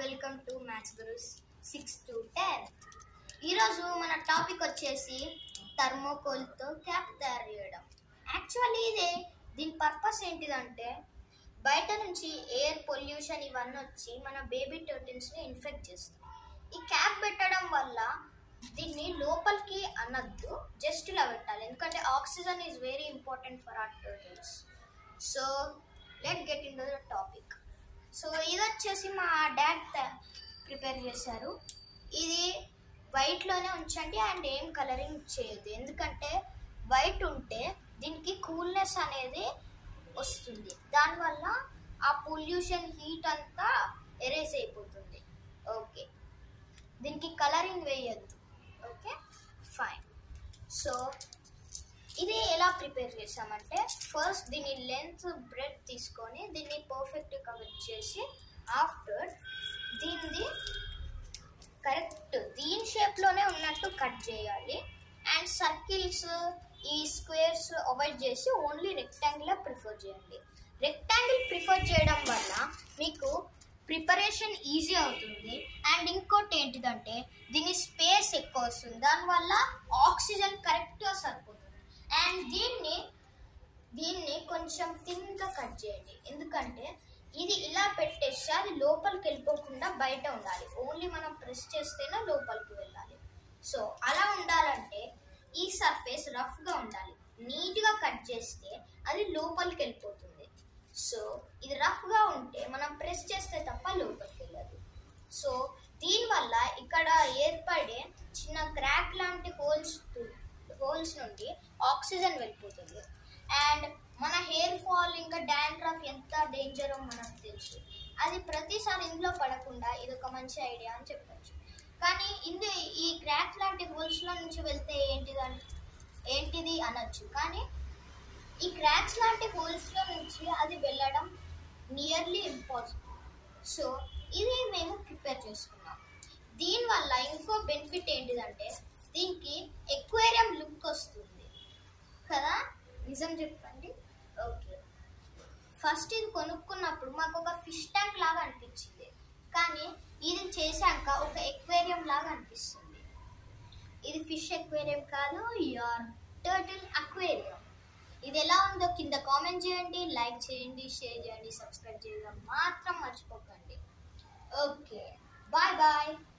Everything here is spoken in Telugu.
welcome to maths gurus six to ten ఈరోజు మన టాపిక్ వచ్చేసి థర్మోకోల్తో క్యాప్ తయారు చేయడం యాక్చువల్లీ ఇదే దీని పర్పస్ ఏంటిదంటే బయట నుంచి ఎయిర్ పొల్యూషన్ ఇవన్నీ వచ్చి మన బేబీ టర్టిల్స్ని ఇన్ఫెక్ట్ చేస్తాయి ఈ క్యాప్ పెట్టడం వల్ల దీన్ని లోపలికి అనద్దు జస్ట్ ఇలా పెట్టాలి ఎందుకంటే oxygen is very important for our turtles so let get in the topic so ఇది వచ్చేసి మా డాడ్ ప్రిపేర్ చేశారు ఇది వైట్లోనే ఉంచండి అండ్ ఏం కలరింగ్ చేయొద్దు ఎందుకంటే వైట్ ఉంటే దీనికి కూల్నెస్ అనేది వస్తుంది దానివల్ల ఆ పొల్యూషన్ హీట్ అంతా ఎరేజ్ అయిపోతుంది ఓకే దీనికి కలరింగ్ వేయొద్దు ఓకే ఫైన్ సో ఇది ఎలా ప్రిపేర్ చేసామంటే ఫస్ట్ దీని లెంత్ బ్రెడ్ తీసుకొని దీన్ని పర్ఫెక్ట్ కవర్ చేసి ఆఫ్టర్ దీనిది కరెక్ట్ దీని షేప్లోనే ఉన్నట్టు కట్ చేయాలి అండ్ సర్కిల్స్ ఈ స్క్వేర్స్ అవాయిడ్ చేసి ఓన్లీ రెక్టాంగులర్ ప్రిఫర్ చేయండి రెక్టాంగిల్ ప్రిఫర్ చేయడం వల్ల మీకు ప్రిపరేషన్ ఈజీ అవుతుంది అండ్ ఇంకోటి ఏంటిదంటే దీని స్పేస్ ఎక్కువ వస్తుంది దానివల్ల ఆక్సిజన్ కరెక్ట్గా సరిపోతుంది అండ్ దీన్ని దీన్ని కొంచెం థిన్గా కట్ చేయండి ఎందుకంటే ఇది ఇలా పెట్టేస్తే అది లోపలికి వెళ్ళిపోకుండా బయట ఉండాలి ఓన్లీ మనం ప్రెస్ చేస్తేనే లోపలికి వెళ్ళాలి సో అలా ఉండాలంటే ఈ సర్ఫేస్ రఫ్గా ఉండాలి నీట్గా కట్ చేస్తే అది లోపలికి వెళ్ళిపోతుంది సో ఇది రఫ్గా ఉంటే మనం ప్రెస్ చేస్తే తప్ప లోపలికి వెళ్ళదు సో దీనివల్ల ఇక్కడ ఏర్పడే చిన్న క్రాక్ లాంటి హోల్స్ హోల్స్ నుండి ఆక్సిజన్ వెళ్ళిపోతుంది అండ్ మన హెయిర్ ఫాల్ ఇంకా డాండ్రఫ్ ఎంత డేంజరో మనకు తెలుసు అది ప్రతిసారి ఇంట్లో పడకుండా ఇది ఒక మంచి ఐడియా అని చెప్పొచ్చు కానీ ఇందు ఈ క్రాక్ లాంటి హోల్స్లో నుంచి వెళ్తే ఏంటిది అన్- ఏంటిది అనొచ్చు కానీ ఈ క్రాక్స్ లాంటి హోల్స్లో నుంచి అది వెళ్ళడం నియర్లీ ఇంపాసిబుల్ సో ఇది మేము ప్రిపేర్ చేసుకున్నాం దీనివల్ల ఇంకో బెనిఫిట్ ఏంటిదంటే దీనికి ఎక్వేరియం లుక్ వస్తుంది కదా నిజం చెప్పండి ఓకే ఫస్ట్ ఇది కొనుక్కున్నప్పుడు మాకు ఒక ఫిష్ ట్యాంక్ లాగా అనిపించింది కానీ ఇది చేశాక ఒక ఎక్వేరియం లాగా అనిపిస్తుంది ఇది ఫిష్ ఎక్వేరియం కాదు యువర్ టర్టిల్ అక్వేరియం ఇది ఎలా ఉందో కింద కామెంట్ చేయండి లైక్ చేయండి షేర్ చేయండి సబ్స్క్రైబ్ చేయడం మాత్రం మర్చిపోకండి ఓకే బాయ్ బాయ్